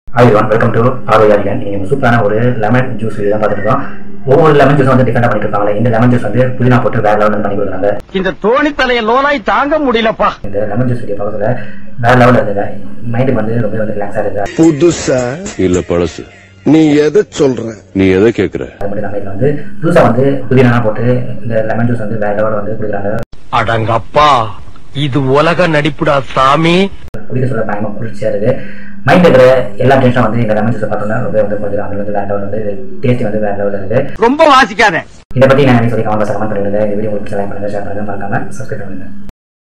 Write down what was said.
hi one welcome to ஆரோக்கியம் நீங்கள் சூப்பரான ஒரு லெமன் ஜூஸ் வீடியோ தான் பார்த்துருக்கோம் ஒவ்வொரு லெமன் ஜூஸ் வந்து டிஃபரெண்டாக பண்ணிட்டு இருப்பாங்களே இந்த லெமன் ஜூஸ் வந்து புதினா போட்டு வேற லெவலில் பண்ணி கொடுக்குறாங்க இந்த தோணி தலைய லோனாய் தாங்க முடியலப்பா இந்த லெமன் ஜூஸ் வீடியோ பக்கத்தில் வேற லெவலில் இருந்தது மைண்டுக்கு வந்து ரொம்ப வந்து ரிலாக்ஸாக இருக்குது புதுசா இல்ல பழசு நீ எதை சொல்ற நீ எதை கேக்குற அது மட்டும் இல்லாமல் இதில் வந்து புதுசாக வந்து புதினா போட்டு இந்த லெமன் ஜூஸ் வந்து வேற லெவலில் வந்து கொடுக்குறாங்க அடங்கப்பா இது உலக நடிப்புடா சாமி குடிக்க சொல்ல பயமாக குளிர்ச்சியாக இருக்குது மைண்ட் இருக்கிற எல்லா டென்ஷனும் வந்து இந்த லெமன் ஜூஸை பார்த்தோம்னா ரொம்ப வந்து கொஞ்சம் அது வந்து வேற லெவல் வந்து டேஸ்ட் வந்து வேற லெவலில் இருக்குது ரொம்ப வாசிக்காத இதை பற்றி நான் சொல்லி கமெண்ட் பாக்ஸ் கமெண்ட் பண்ணிடுங்க இந்த வீடியோ உங்களுக்கு லைக் பண்ணுங்க ஷேர் பண்ணுங்க மறக்காம சப்ஸ்கிரைப் பண்ணுங்க